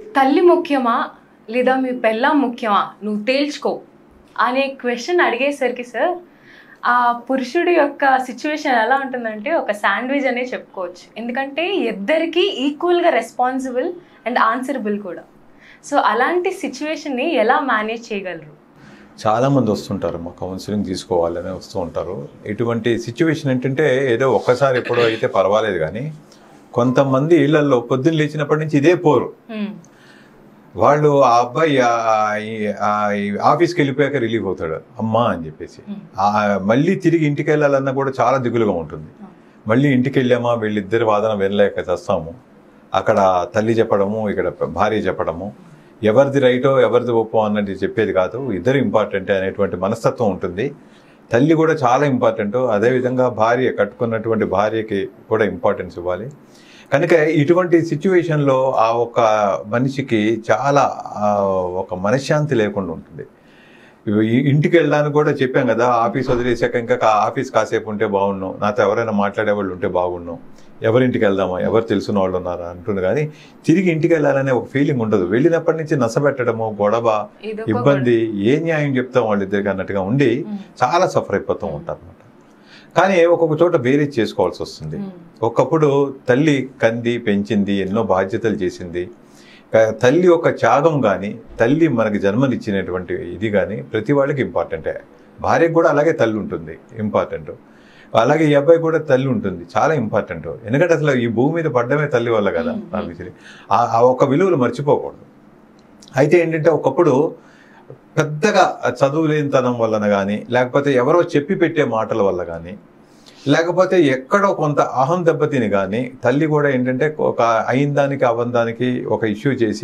తల్లి ముఖ్యమా లేదా మీ పెళ్ళాం ముఖ్యమా నువ్వు తేల్చుకో అనే క్వశ్చన్ అడిగేసరికి సార్ ఆ పురుషుడి యొక్క సిచ్యువేషన్ ఎలా ఉంటుందంటే ఒక శాండ్విచ్ అనే చెప్పుకోవచ్చు ఎందుకంటే ఇద్దరికి ఈక్వల్గా రెస్పాన్సిబుల్ అండ్ ఆన్సరబుల్ కూడా సో అలాంటి సిచ్యువేషన్ని ఎలా మేనేజ్ చేయగలరు చాలా మంది వస్తుంటారు మా కౌన్సిలింగ్ తీసుకోవాలని వస్తూ ఉంటారు ఇటువంటి సిచ్యువేషన్ ఏంటంటే ఏదో ఒక్కసారి ఎప్పుడో అయితే పర్వాలేదు కానీ కొంతమంది ఇళ్లలో పొద్దున్న లేచినప్పటి నుంచి ఇదే పోరు Hmm. వాళ్ళు ఆ అబ్బాయి ఆ- ఈ- ఆ ఈ ఆఫీస్కి వెళ్ళిపోయాక రిలీవ్ అవుతాడు అమ్మా అని చెప్పేసి Hmm. ఆ మళ్ళీ తిరిగి ఇంటికి వెళ్ళాలన్నా కూడా చాలా దిగులుగా ఉంటుంది మళ్ళీ ఇంటికి వెళ్ళామా వీళ్ళిద్దరి వాదన వినలేక చేస్తాము అక్కడ తల్లి చెప్పడము ఇక్కడ భార్య చెప్పడము ఎవరిది రైటో ఎవరిది ఒప్పో అన్నది చెప్పేది కాదు ఇద్దరు ఇంపార్టెంట్ అనేటువంటి మనస్తత్వం ఉంటుంది తల్లి కూడా చాలా ఇంపార్టెంట్ అదేవిధంగా భార్య కట్టుకున్నటువంటి భార్యకి కూడా ఇంపార్టెన్స్ ఇవ్వాలి కనుక ఇటువంటి సిచ్యువేషన్లో ఆ ఒక మనిషికి చాలా ఆ, ఒక మనశ్శాంతి లేకుండా ఉంటుంది ఇవి ఈ- ఇంటికి వెళ్ళడానికి కూడా చెప్పాం కదా ఆఫీస్ వదిలేసాక ఇంకా కా- ఆఫీస్ కాసేపు ఉంటే బాగున్నాం నాతో ఎవరైనా మాట్లాడే వాళ్ళు ఉంటే బాగున్నాం ఎవరింటికి వెళ్దామా ఎవరు తెలిసిన వాళ్ళు ఉన్నారా అంటుంది కానీ తిరిగి ఇంటికి వెళ్ళాలనే ఒక ఫీలింగ్ ఉండదు వెళ్ళినప్పటి నుంచి నసబెట్టడము గొడవ ఇదొక ఇబ్బంది ఏ న్యాయం చెప్తాం వాళ్ళిద్దరికి అన్నట్టుగా ఉండి Hmm. చాలా సఫర్ అయిపోతూ ఉంటారు అనమాట కానీ ఒక్కొక్క చోట బేరీజ్ చేసుకోవాల్సి వస్తుంది Hmm. ఒకప్పుడు తల్లి కంది పెంచింది ఎన్నో బాధ్యతలు చేసింది క- తల్లి యొక్క త్యాగం కానీ తల్లి మనకి జన్మనిచ్చినటువంటి ఇది కానీ ప్రతి వాళ్ళకి ఇంపార్టెంటే భార్యకు కూడా అలాగే తల్లి ఉంటుంది ఇంపార్టెంట్ అలాగే ఈ అబ్బాయి కూడా తల్లి ఉంటుంది చాలా ఇంపార్టెంట్ ఎందుకంటే అసలు ఈ భూమి మీద పడ్డమే తల్లి వల్ల కదా మ్మ్. నాకు తెలిసి. ఆ ఆ ఒక విలువలు మర్చిపోకూడదు అయితే ఏంటంటే ఒకప్పుడు పెద్దగా చదువు లేనితనం వలన కానీ లేకపోతే ఎవరో చెప్పి పెట్టే మాటల వల్ల కానీ లేకపోతే ఎక్కడో కొంత అహం దెబ్బతిని కానీ తల్లి కూడా ఏంటంటే ఒక అయిన దానికి అవ్వని దానికి ఒక ఇష్యూ చేసి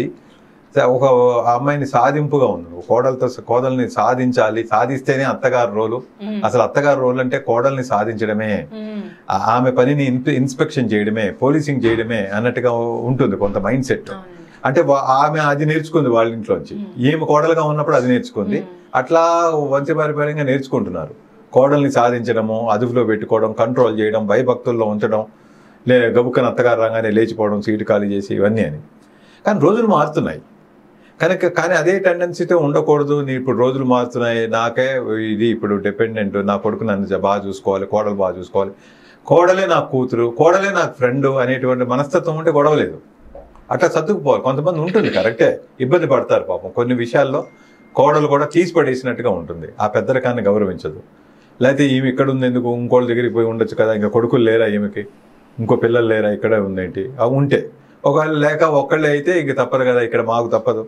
ఒక అమ్మాయిని సాధింపుగా ఉంది కోడలతో కోడల్ని సాధించాలి సాధిస్తేనే అత్తగారు రోలు Hmm. అసలు అత్తగారు రోల్ అంటే కోడల్ని సాధించడమే Hmm. ఆ- ఆమె పనిని ఇన్- ఇన్స్పెక్షన్ చేయడమే పోలీసింగ్ చేయడమే అన్నట్టుగా ఉంటుంది కొంత మైండ్ సెట్ అవునండి. అంటే వా- ఆమె అది నేర్చుకుంది వాళ్ళ ఇంట్లోంచి Hmm. ఈమె కోడలుగా ఉన్నప్పుడు అది నేర్చుకుంది Hmm. అట్లా వంశపారిపర్యంగా నేర్చుకుంటున్నారు కోడల్ని సాధించడము అదుపులో పెట్టుకోవడం కంట్రోల్ చేయడం భయభక్తుల్లో ఉంచడం లే గబుక్కన అత్తగారు రాగానే లేచిపోవడం సీటు ఖాళీ చేసి ఇవన్నీ అని కానీ రోజులు మారుతున్నాయి కనుక కానీ అదే టెండెన్సీతో ఉండకూడదు నీ ఇప్పుడు రోజులు మారుతున్నాయి నాకే ఇది ఇప్పుడు డిపెండెంట్ నా కొడుకు నన్ను జ- బాగా చూసుకోవాలి కోడలు బాగా చూసుకోవాలి కోడలే నా కూతురు కోడలే నాకు ఫ్రెండ్ అనేటువంటి మనస్తత్వం ఉంటే గొడవ లేదు అట్లా సర్దుకుపోవాలి కొంతమంది ఉంటుంది కరెక్టే ఇబ్బంది పడతారు పాపం కొన్ని విషయాల్లో కోడలు కూడా తీసి పడేసినట్టుగా ఉంటుంది ఆ పెద్దరికాన్ని గౌరవించదు లేకపోతే ఈమె ఇక్కడ ఉంది ఎందుకు ఇంకోళ్ళ దగ్గరికి పోయి ఉండొచ్చు కదా ఇంకా కొడుకులు లేరా ఈమెకి ఇంకో పిల్లలు లేరా ఇక్కడే ఉందేంటి అవి ఉంటే ఒకవేళ లేక ఒక్కళ్ళే అయితే ఇంక తప్పదు కదా ఇక్కడ మాకు తప్పదు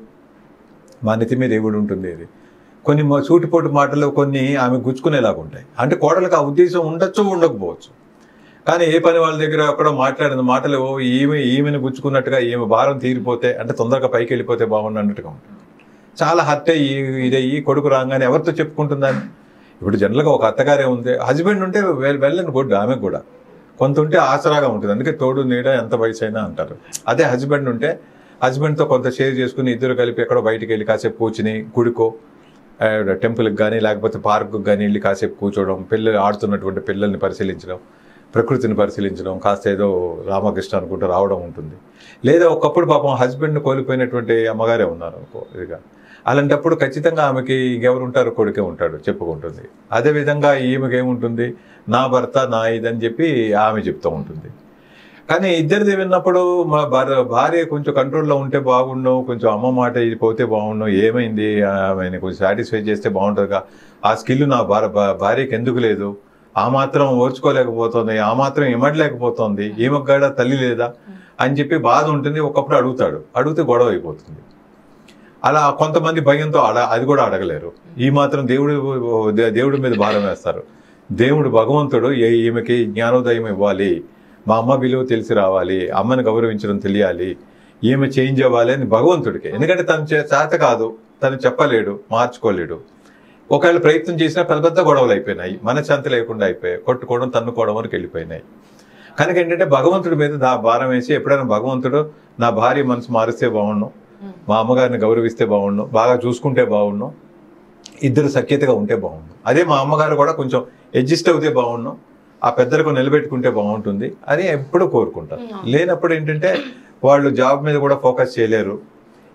మా నెత్తి మీద దేవుడు ఉంటుంది ఇది కొన్ని మా సూటిపోటు మాటలు కొన్ని ఆమె గుచ్చుకునేలాగా ఉంటాయి అంటే కోడలకు ఆ ఉద్దేశం ఉండొచ్చు ఉండకపోవచ్చు కానీ ఏ పని వాళ్ళ దగ్గర అక్కడ మాట్లాడిన మాటలు ఓ ఈమె ఈమెను గుచ్చుకున్నట్టుగా ఈమె భారం తీరిపోతే అంటే తొందరగా పైకి వెళ్ళిపోతే బాగుండు అన్నట్టుగా ఉంటుంది చాలా హర్ట్ అయ్యి ఇదయ్యి కొడుకు రాగానే ఎవరితో చెప్పుకుంటుందని ఇప్పుడు జనరల్గా ఒక అత్తగారే ఉంది హస్బెండ్ ఉంటే వెల్- వెళ్ళని గుడ్ ఆమె కూడా కొంత ఉంటే ఆసరాగా ఉంటుంది అందుకే తోడు నీడ ఎంత వయసు అయినా అంటారు అదే హస్బెండ్ ఉంటే హస్బెండ్తో కొంత షేర్ చేసుకుని ఇద్దరు కలిపి ఎక్కడో బయటికి వెళ్ళి కాసేపు కూర్చుని గుడికో ఆ, టెంపుల్కి కానీ లేకపోతే పార్కు కానీ వెళ్ళి కాసేపు కూర్చోవడం పిల్లలు ఆడుతున్నటువంటి పిల్లల్ని పరిశీలించడం ప్రకృతిని పరిశీలించడం కాస్త ఏదో రామకృష్ణ అనుకుంటూ రావడం ఉంటుంది లేదా ఒకప్పుడు పాపం హస్బెండ్ కోల్పోయినటువంటి అమ్మగారే ఉన్నారు అనుకో ఇదిగా అలాంటప్పుడు ఖచ్చితంగా ఆమెకి ఇంకెవరు ఉంటారు కొడుకే ఉంటాడు చెప్పుకుంటుంది అదేవిధంగా ఈమెకి ఏముంటుంది నా భర్త నా ఇదని చెప్పి ఆమె చెప్తూ ఉంటుంది కానీ ఇద్దరిది విన్నప్పుడు మా భార్య భార్య కొంచెం కంట్రోల్లో ఉంటే బాగుండు కొంచెం అమ్మ మాట ఇది పోతే బాగుండు ఏమైంది ఆమెను కొంచెం సాటిస్ఫై చేస్తే బాగుంటుందిగా ఆ స్కిల్ నా భార్య భార్యకి ఎందుకు లేదు ఆ మాత్రం ఓర్చుకోలేకపోతుంది ఆ మాత్రం ఇమ్మడలేకపోతుంది ఈమెకు కూడా తల్లి లేదా అని చెప్పి బాధ ఉంటుంది ఒకప్పుడు అడుగుతాడు అడిగితే గొడవ అయిపోతుంది అలా కొంతమంది భయంతో అడ అది కూడా అడగలేరు ఈ మాత్రం దేవుడు దే- దేవుడి మీద భారం వేస్తారు దేవుడు భగవంతుడు ఏ ఈమెకి జ్ఞానోదయం ఇవ్వాలి మా అమ్మ విలువ తెలిసి రావాలి అమ్మని గౌరవించడం తెలియాలి ఈమె చేంజ్ అవ్వాలి అని భగవంతుడికి ఎందుకంటే తను చే- చేత కాదు తను చెప్పలేడు మార్చుకోలేడు ఒకవేళ ప్రయత్నం చేసినా పెద్ద పెద్ద గొడవలు అయిపోయినాయి మనశ్శాంతి లేకుండా అయిపోయాయి కొట్టుకోవడం తన్నుకోవడం వరకు వెళ్ళిపోయినాయి కనుక ఏంటంటే భగవంతుడి మీద దా భారం వేసి ఎప్పుడైనా భగవంతుడు నా భార్య మనసు మారిస్తే బాగుండు మా అమ్మగారిని గౌరవిస్తే బాగుండు బాగా చూసుకుంటే బాగుండు ఇద్దరు సఖ్యతగా ఉంటే బాగుండు అదే మా అమ్మగారు కూడా కొంచెం అడ్జస్ట్ అవుతే బాగుండు ఆ పెద్దలకు నిలబెట్టుకుంటే బాగుంటుంది అని ఎప్పుడూ కోరుకుంటారు Mm. లేనప్పుడు ఏంటంటే వాళ్ళు జాబ్ మీద కూడా ఫోకస్ చేయలేరు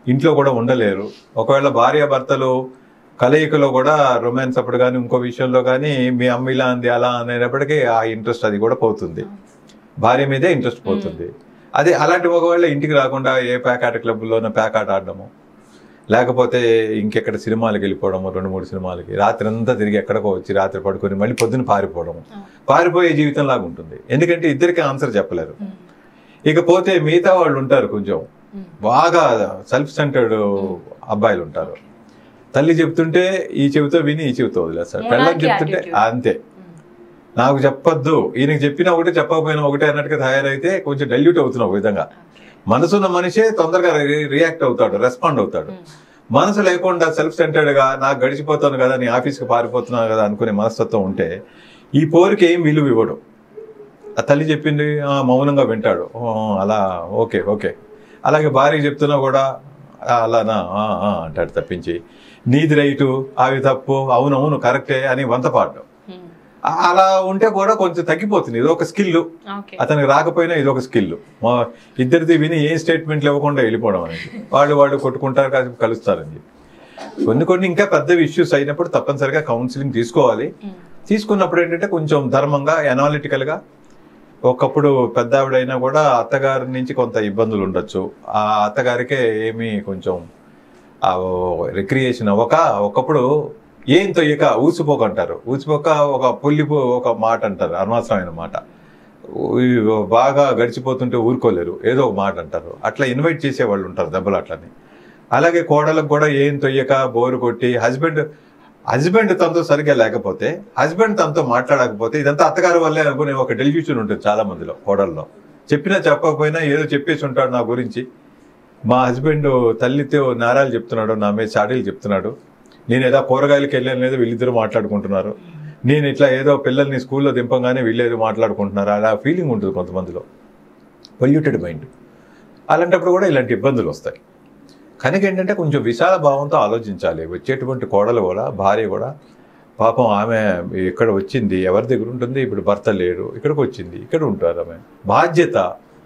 ఇంట్లో కూడా ఉండలేరు ఒకవేళ భార్య భర్తలు కలయికలో కూడా రొమాన్స్ అప్పుడు కానీ ఇంకో విషయంలో కానీ మీ అమ్మ ఇలా అంది అలా అనేటప్పటికీ ఆ ఇంట్రెస్ట్ అది కూడా పోతుంది భార్య మీదే ఇంట్రెస్ట్ పోతుంది అదే అలాంటి ఒకవేళ ఇంటికి రాకుండా ఏ ప్యాకాట క్లబ్లోనో ప్యాకాట ఆడడము లేకపోతే ఇంకెక్కడ సినిమాలకు వెళ్ళిపోవడము రెండు మూడు సినిమాలకి రాత్రి అంతా తిరిగి ఎక్కడికో వచ్చి రాత్రి పడుకొని మళ్ళీ పొద్దున పారిపోవడము పారిపోయే జీవితం లాగా ఉంటుంది ఎందుకంటే ఇద్దరికి ఆన్సర్ చెప్పలేరు ఇకపోతే మిగతా వాళ్ళు ఉంటారు కొంచెం బాగా సెల్ఫ్ సెంటర్డ్ అబ్బాయిలు ఉంటారు తల్లి చెప్తుంటే ఈ చెవితో విని ఈ చెవితో వదిలేస్తాడు పిల్లలు Monarchy చెప్తుంటే attitude. అంతే నాకు చెప్పొద్దు ఈయనకి చెప్పినా ఒకటే చెప్పకపోయినా ఒకటే అన్నట్టుగా తయారైతే కొంచెం డైల్యూట్ అవుతున్నావు ఒక విధంగా మనసున్న మనిషే తొందరగా రి- రియాక్ట్ అవుతాడు రెస్పాండ్ అవుతాడు మనసు లేకుండా సెల్ఫ్ సెంటర్డ్ గా నాకు గడిచిపోతాను కదా నీ ఆఫీస్కి పారిపోతున్నాను కదా అనుకునే మనస్తత్వం ఉంటే ఈ పోరుకి ఏం విలువ ఇవ్వడు ఆ తల్లి చెప్పింది "ఆ, మౌనంగా వింటాడు "ఓ, అలా ఓకే ఓకే అలాగే భార్య చెప్తున్నా కూడా "ఆ, అలానా ఆ, ఆ" అంటాడు తప్పించి నీది రైటు అవి తప్పు అవునవును కరెక్టే అని వంత పాడడం ఆ- అలా ఉంటే కూడా కొంచెం తగ్గిపోతుంది ఇది ఒక స్కిల్ ఓకే అతనికి రాకపోయినా ఇది ఒక స్కిల్ మా ఇద్దరిది విని ఏ స్టేట్మెంట్లు ఇవ్వకుండా వెళ్ళిపోవడం అనేది వాళ్ళు వాళ్ళు కొట్టుకుంటారు కాదు కలుస్తారని చెప్పి కొన్ని కొన్ని ఇంకా పెద్ద ఇష్యూస్ అయినప్పుడు తప్పనిసరిగా కౌన్సిలింగ్ తీసుకోవాలి తీసుకున్నప్పుడు ఏంటంటే కొంచెం ధర్మంగా ఎనాలిటికల్గా ఒకప్పుడు పెద్ద ఆవిడైనా కూడా అత్తగారి నుంచి కొంత ఇబ్బందులు ఉండొచ్చు ఆ అత్తగారికే ఏమీ కొంచెం రిక్రియేషన్ అవ్వక ఒకప్పుడు ఏం తొయ్యక ఊసిపోక అంటారు ఊసిపోక ఒక పుల్లిపో ఒక మాట అంటారు అనవసరమైన మాట ఊ- బాగా గడిచిపోతుంటే ఊరుకోలేరు ఏదో ఒక మాట అంటారు అట్లా ఇన్వైట్ చేసే వాళ్ళు ఉంటారు దెబ్బలు అట్లని అలాగే కోడలకు కూడా ఏం తొయ్యక బోరు కొట్టి హస్బెండ్ హస్బెండ్ తనతో సరిగ్గా లేకపోతే హస్బెండ్ తనతో మాట్లాడకపోతే ఇదంతా అత్తగారి వల్లే అనుకునే ఒక డెలివ్యూషన్ ఉంటుంది చాలా మందిలో కోడల్లో చెప్పినా చెప్పకపోయినా ఏదో చెప్పేసి ఉంటాడు నా గురించి మా హస్బెండ్ తల్లితో నారాలు చెప్తున్నాడు నా మీద చాడీలు చెప్తున్నాడు నేను ఏదో కూరగాయలకి వెళ్ళాను లేదో వీళ్ళిద్దరు మాట్లాడుకుంటున్నారు నేను ఇట్లా ఏదో పిల్లల్ని స్కూల్లో దింపగానే వీళ్ళేదో మాట్లాడుకుంటున్నారు అలా ఫీలింగ్ ఉంటుంది కొంతమందిలో పొల్యూటెడ్ మైండ్ అలాంటప్పుడు కూడా ఇలాంటి ఇబ్బందులు వస్తాయి కనుక ఏంటంటే కొంచెం విశాల భావంతో ఆలోచించాలి వచ్చేటువంటి కోడలు కూడా భార్య కూడా పాపం ఆమె ఇక్కడ వచ్చింది ఎవరి దగ్గర ఉంటుంది ఇప్పుడు భర్త లేడు ఇక్కడికి వచ్చింది ఇక్కడ ఉంటారు ఆమె బాధ్యత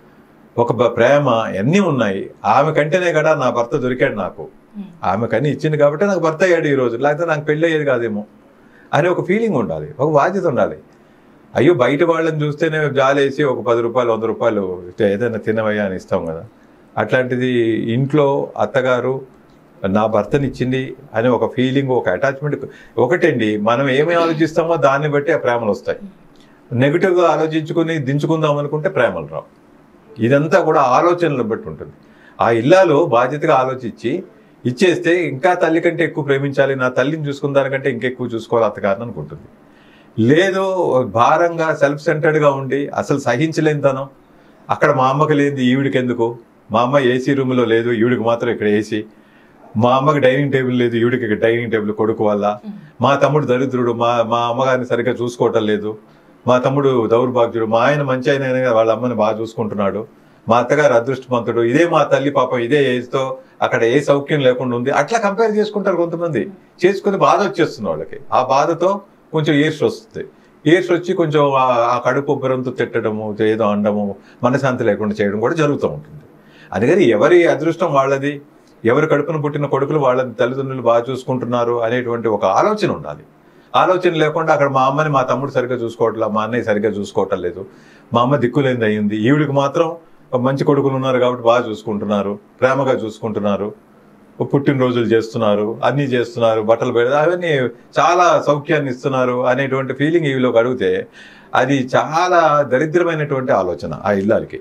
ఒక బ- ప్రేమ అన్నీ ఉన్నాయి ఆమె కంటేనే కదా నా భర్త దొరికాడు నాకు ఆమె కని ఇచ్చింది కాబట్టి నాకు భర్త అయ్యాడు ఈ రోజు లేకపోతే నాకు పెళ్ళి అయ్యేది కాదేమో అనే ఒక ఫీలింగ్ ఉండాలి ఒక బాధ్యత ఉండాలి అయ్యో బయట వాళ్ళని చూస్తేనే జాలేసి ఒక పది రూపాయలు వంద రూపాయలు ఏదైనా తినవయ్యా అని ఇస్తాం కదా అట్లాంటిది ఇంట్లో అత్తగారు నా భర్తనిచ్చింది అనే ఒక ఫీలింగ్ ఒక అటాచ్మెంట్ ఒకటండి మనం ఏమి ఆలోచిస్తామో దాన్ని బట్టి ఆ ప్రేమలు వస్తాయి నెగిటివ్గా ఆలోచించుకుని దించుకుందాం అనుకుంటే ప్రేమలు రావు ఇదంతా కూడా ఆలోచనలు బట్టి ఉంటుంది ఆ ఇల్లాలు బాధ్యతగా ఆలోచించి ఇచ్చేస్తే ఇంకా తల్లి కంటే ఎక్కువ ప్రేమించాలి నా తల్లిని చూసుకున్న దానికంటే ఇంకెక్కువ చూసుకోవాలి అత్తగారిని అనుకుంటుంది లేదు భారంగా సెల్ఫ్ సెంటర్డ్గా ఉండి అసలు సహించలేనితనం అక్కడ మా అమ్మకి లేనిది ఈవిడికి ఎందుకు మా అమ్మ ఏసీ రూమ్లో లేదు ఈవిడికి మాత్రం ఇక్కడ ఏసీ మా అమ్మకి డైనింగ్ టేబుల్ లేదు ఈవిడికి ఇక్కడ డైనింగ్ టేబుల్ కొడుకు వల్ల మా తమ్ముడు దరిద్రుడు మా మా అమ్మగారిని సరిగ్గా చూసుకోవటం లేదు మా తమ్ముడు దౌర్భాగ్యుడు మా ఆయన మంచి ఆయన అయినా వాళ్ళ అమ్మని బాగా చూసుకుంటున్నాడు మా అత్తగారు అదృష్టవంతుడు ఇదే మా తల్లి పాపం ఇదే ఏజ్తో అక్కడ ఏ సౌఖ్యం లేకుండా ఉంది అట్లా కంపేర్ చేసుకుంటారు కొంతమంది చేసుకుని బాధ వచ్చేస్తుంది వాళ్ళకి ఆ బాధతో కొంచెం ఏర్స్ వస్తుంది ఏర్స్ వచ్చి కొంచెం ఆ- ఆ కడుపు ఉబ్బరంతో తిట్టడము ఏదో అండము మనశాంతి లేకుండా చేయడం కూడా జరుగుతూ ఉంటుంది అందుకని ఎవరి అదృష్టం వాళ్ళది ఎవరి కడుపున పుట్టిన కొడుకులు వాళ్ళ తల్లిదండ్రులు బాగా చూసుకుంటున్నారు అనేటువంటి ఒక ఆలోచన ఉండాలి ఆలోచన లేకుండా అక్కడ మా అమ్మని మా తమ్ముడు సరిగ్గా చూసుకోవట్లేదు మా అన్నయ్య సరిగ్గా చూసుకోవటం లేదు మా అమ్మ దిక్కులేనిది అయ్యింది ఈవిడికి మాత్రం మంచి కొడుకులు ఉన్నారు కాబట్టి బాగా చూసుకుంటున్నారు ప్రేమగా చూసుకుంటున్నారు పుట్టినరోజులు చేస్తున్నారు అన్నీ చేస్తున్నారు బట్టలు పెడతా అవన్నీ చాలా సౌఖ్యాన్ని ఇస్తున్నారు అనేటువంటి ఫీలింగ్ ఈవిలోకి అడిగితే అది చాలా దరిద్రమైనటువంటి ఆలోచన ఆ ఇల్లాలకి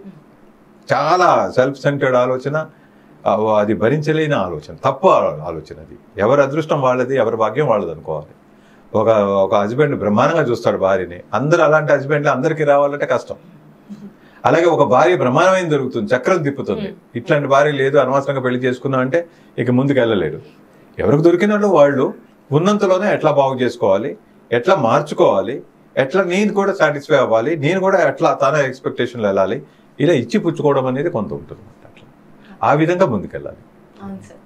చాలా సెల్ఫ్ సెంటర్డ్ ఆలోచన ఆ, అది భరించలేని ఆలోచన తప్పు ఆ- ఆలోచన అది ఎవరి అదృష్టం వాళ్ళది ఎవరి భాగ్యం వాళ్ళది అనుకోవాలి ఒక ఒక హస్బెండ్ బ్రహ్మాండంగా చూస్తాడు భార్యని అందరు అలాంటి హస్బెండ్లు అందరికీ రావాలంటే కష్టం అలాగే ఒక భార్య బ్రహ్మాండమైన దొరుకుతుంది చక్రం తిప్పుతుంది ఇట్లాంటి భార్య లేదు అనవసరంగా పెళ్లి చేసుకున్నా అంటే ఇక ముందుకు వెళ్ళలేడు ఎవరికి దొరికినట్లు వాళ్ళు ఉన్నంతలోనే ఎట్లా బాగు చేసుకోవాలి ఎట్లా మార్చుకోవాలి ఎట్లా నేను కూడా సాటిస్ఫై అవ్వాలి నేను కూడా ఎట్లా తన ఎక్స్పెక్టేషన్లు వెళ్ళాలి ఇలా ఇచ్చి పుచ్చుకోవడం అనేది కొంత ఉంటుంది అట్లా ఆ విధంగా ముందుకెళ్ళాలి అవును సార్